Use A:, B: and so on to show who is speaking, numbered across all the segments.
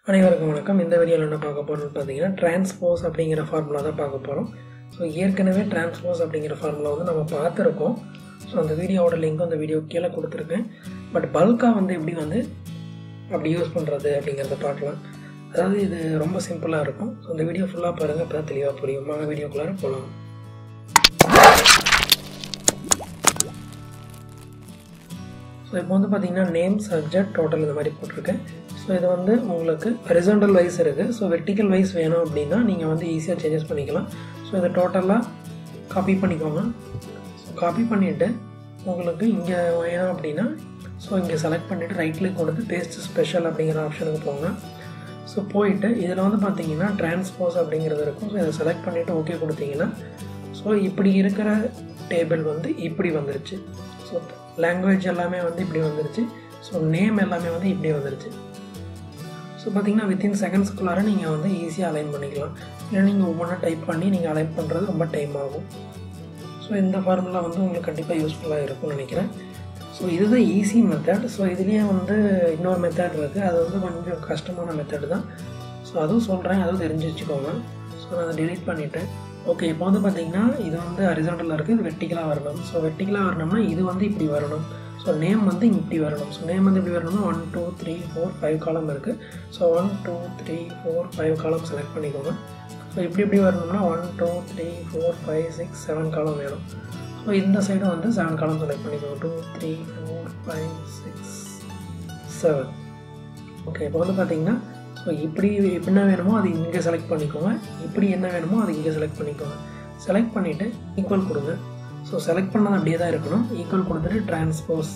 A: அனைவருக்கும் வணக்கம் இந்த வீடியோவில் என்ன பார்க்க போகிறோம்னு பார்த்தீங்கன்னா டிரான்ஸ்போஸ் அப்படிங்கிற ஃபார்முலா தான் பார்க்க போகிறோம் ஸோ ஏற்கனவே டிரான்ஸ்போஸ் அப்படிங்கிற ஃபார்முலா வந்து நம்ம பார்த்துருக்கோம் ஸோ அந்த வீடியோவோட லிங்க் அந்த வீடியோ கீழே கொடுத்துருக்கேன் பட் பல்காக வந்து எப்படி வந்து அப்படி யூஸ் பண்ணுறது அப்படிங்கிறத பார்க்கலாம் அதாவது இது ரொம்ப சிம்பிளாக இருக்கும் ஸோ இந்த வீடியோ ஃபுல்லாக பாருங்கள் அப்போ தான் தெளிவாக புரியும் வாங்க வீடியோக்குள்ளார போகலாம் ஸோ இப்போ வந்து பார்த்தீங்கன்னா நேம் சப்ஜெக்ட் டோட்டல் இந்த மாதிரி போட்டிருக்கேன் ஸோ இது வந்து உங்களுக்கு ஹரிசாண்டல் வைஸ் இருக்குது ஸோ வெர்டிக்கல் வைஸ் வேணும் அப்படின்னா நீங்கள் வந்து ஈஸியாக சேஞ்சஸ் பண்ணிக்கலாம் ஸோ இதை டோட்டலாக காப்பி பண்ணிக்கோங்க ஸோ காப்பி பண்ணிவிட்டு உங்களுக்கு இங்கே வேணும் அப்படின்னா ஸோ இங்கே செலக்ட் பண்ணிவிட்டு ரைட் கிளிக் கொடுத்து பேஸ்ட் ஸ்பெஷல் அப்படிங்கிற ஆப்ஷனுக்கு போங்க ஸோ போயிட்டு இதில் வந்து பார்த்தீங்கன்னா டிரான்ஸ்போஸ் அப்படிங்கிறது இருக்கும் ஸோ இதை செலக்ட் பண்ணிவிட்டு ஓகே கொடுத்தீங்கன்னா ஸோ இப்படி இருக்கிற டேபிள் வந்து இப்படி வந்துருச்சு ஸோ லாங்குவேஜ் எல்லாமே வந்து இப்படி வந்துருச்சு ஸோ நேம் எல்லாமே வந்து இப்படி வந்துருச்சு ஸோ பார்த்தீங்கன்னா வித்தின் செகண்ட்ஸ்க்குள்ளார நீங்கள் வந்து ஈஸியாக அலைன் பண்ணிக்கலாம் இல்லை நீங்கள் ஒவ்வொன்றா டைப் பண்ணி நீங்கள் அலைன் பண்ணுறது ரொம்ப டைம் ஆகும் ஸோ இந்த ஃபார்முலா வந்து உங்களுக்கு கண்டிப்பாக யூஸ்ஃபுல்லாக இருக்கும்னு நினைக்கிறேன் ஸோ இதுதான் ஈஸி மெத்தட் ஸோ இதுலேயே வந்து இன்னொரு மெத்தட் இருக்குது அது வந்து கொஞ்சம் கஷ்டமான மெத்தட் தான் ஸோ அதுவும் சொல்கிறேன் அதுவும் தெரிஞ்சு வச்சுக்கோங்க ஸோ நான் அதை டெலிட் பண்ணிவிட்டேன் ஓகே இப்போ வந்து பார்த்தீங்கன்னா இது வந்து ஹரிசாண்டலில் இருக்குது இது வெட்டிக்கலாக வரணும் ஸோ வெட்டிக்கலாக வரணும்னா இது வந்து இப்படி வரணும் ஸோ நேம் வந்து இப்படி வரணும் ஸோ நேம் வந்து இப்படி வரணும்னா one two three four five column இருக்குது so one two three four five column select பண்ணிக்கோங்க ஸோ இப்படி இப்படி வரணும்னா one two three four five six seven column வேணும் ஸோ இந்த சைடும் வந்து செவன் காலம் செலக்ட் பண்ணிக்கோங்க two three four five six seven okay இப்போ வந்து பார்த்தீங்கன்னா ஸோ இப்படி என்ன வேணுமோ அது இங்கே செலக்ட் பண்ணிக்கோங்க இப்படி என்ன வேணுமோ அது இங்கே செலக்ட் பண்ணிக்கோங்க செலக்ட் பண்ணிவிட்டு ஈக்குவல் கொடுங்க ஸோ செலக்ட் பண்ணது அப்படியே தான் இருக்கணும் ஈக்குவல் கொடுத்துட்டு டிரான்ஸ்போஸ்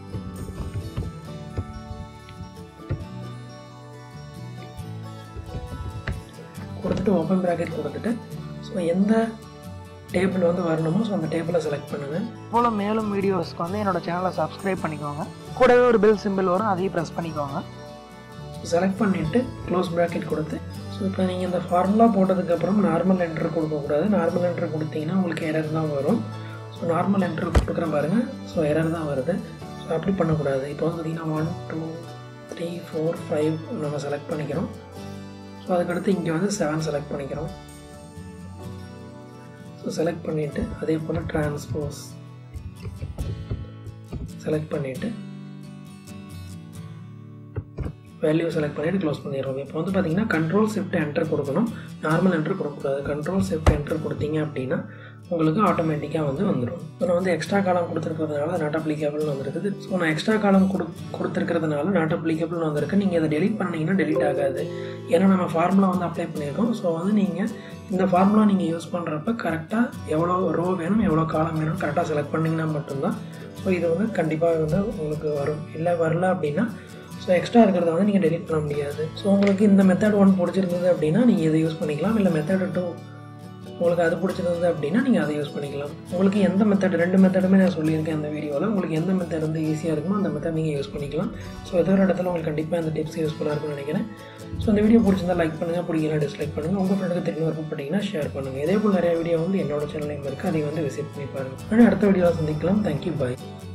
A: கொடுத்துட்டு ஓப்பன் ப்ராக்கெட் கொடுத்துட்டு ஸோ எந்த டேபிள் வந்து வரணுமோ ஸோ அந்த டேபிளை செலக்ட் பண்ணுங்கள்
B: போல் மேலும் வீடியோஸ்க்கு வந்து என்னோட சேனலை சப்ஸ்கிரைப் பண்ணிக்கோங்க கூடவே ஒரு பெல் சிம்பிள் வரும் அதையும் ப்ரெஸ் பண்ணிக்கோங்க
A: செலக்ட் பண்ணிவிட்டு க்ளோஸ் ப்ராக்கெட் கொடுத்து ஸோ இப்போ நீங்கள் இந்த ஃபார்முலா போட்டதுக்கப்புறம் நார்மல் என்ட்ரு கொடுக்கக்கூடாது நார்மல் என்ட்ரு கொடுத்தீங்கன்னா உங்களுக்கு எரர் தான் வரும் ஸோ நார்மல் என்ட்ரு கொடுக்குறேன் பாருங்கள் ஸோ எரர் தான் வருது ஸோ அப்படி பண்ணக்கூடாது இப்போ வந்து பார்த்திங்கன்னா one two three four five நம்ம செலக்ட் பண்ணிக்கிறோம் ஸோ அதுக்கடுத்து இங்கே வந்து செவன் செலக்ட் பண்ணிக்கிறோம் ஸோ செலக்ட் பண்ணிவிட்டு அதே போல் டிரான்ஸ்போஸ் செலக்ட் பண்ணிவிட்டு வேல்யூ செலக்ட் பண்ணிவிட்டு க்ளோஸ் பண்ணிடுறோம் இப்போ வந்து பார்த்தீங்கன்னா கண்ட்ரோல் ஷிஃப்ட் என்டர் கொடுக்கணும் நார்மல் என்டர் கொடுக்கக்கூடாது கண்ட்ரோல் ஷிஃப்ட் என்டர் கொடுத்தீங்க அப்படின்னா உங்களுக்கு ஆட்டோமேட்டிக்காக வந்து வந்துடும் ஸோ நான் வந்து எக்ஸ்ட்ரா காலம் கொடுத்துருக்கிறதுனால நாட் அப்ளிகேபிள்னு வந்திருக்குது ஸோ நான் எக்ஸ்ட்ரா காலம் கொடு கொடுத்துருக்கிறதுனால நாட் அப்ளிகேபிள்னு வந்திருக்கு நீங்கள் இதை டெலிட் பண்ணிங்கன்னா டெலிட் ஆகாது ஏன்னா நம்ம ஃபார்முலா வந்து அப்ளை பண்ணியிருக்கோம் ஸோ வந்து நீங்கள் இந்த ஃபார்முலா நீங்கள் யூஸ் பண்ணுறப்ப கரெக்டாக எவ்வளோ ரோ வேணும் எவ்வளோ காலம் வேணும் கரெக்டாக செலக்ட் பண்ணிங்கன்னா மட்டும்தான் ஸோ இது வந்து கண்டிப்பாக வந்து உங்களுக்கு வரும் இல்லை வரல அப்படின்னா ஸோ எக்ஸ்ட்ரா இருக்கிறத வந்து நீங்கள் டெலிட் பண்ண முடியாது ஸோ உங்களுக்கு இந்த மெத்தட் ஒன் பிடிச்சிருந்தது அப்படின்னா நீங்கள் இதை யூஸ் பண்ணிக்கலாம் இல்லை மெத்தட் டூ உங்களுக்கு அது பிடிச்சிருந்தது அப்படின்னா நீங்கள் அதை யூஸ் பண்ணிக்கலாம் உங்களுக்கு எந்த மெத்தட் ரெண்டு மெத்தடுமே நான் சொல்லியிருக்கேன் அந்த வீடியோவில் உங்களுக்கு எந்த மெத்தட் வந்து ஈஸியாக இருக்குமோ அந்த மெத்தட் நீங்கள் யூஸ் பண்ணிக்கலாம் ஸோ ஏதோ ஒரு இடத்துல உங்களுக்கு கண்டிப்பாக இந்த டிப்ஸ் யூஸ்ஃபுல்லாக இருக்கும்னு நினைக்கிறேன் ஸோ இந்த வீடியோ பிடிச்சிருந்தா லைக் பண்ணுங்கள் பிடிக்கலாம் டிஸ்லைக் பண்ணுங்கள் உங்கள் ஃப்ரெண்டுக்கு தெரிஞ்ச விருப்பப்பட்டீங்கன்னா ஷேர் பண்ணுங்கள் இதே போல் நிறைய வீடியோ வந்து என்னோட சேனலையும் இருக்குது அதை வந்து விசிட் பண்ணி பாருங்கள் அடுத்த வீடியோவில் சந்திக்கலாம் தேங்க்யூ பாய்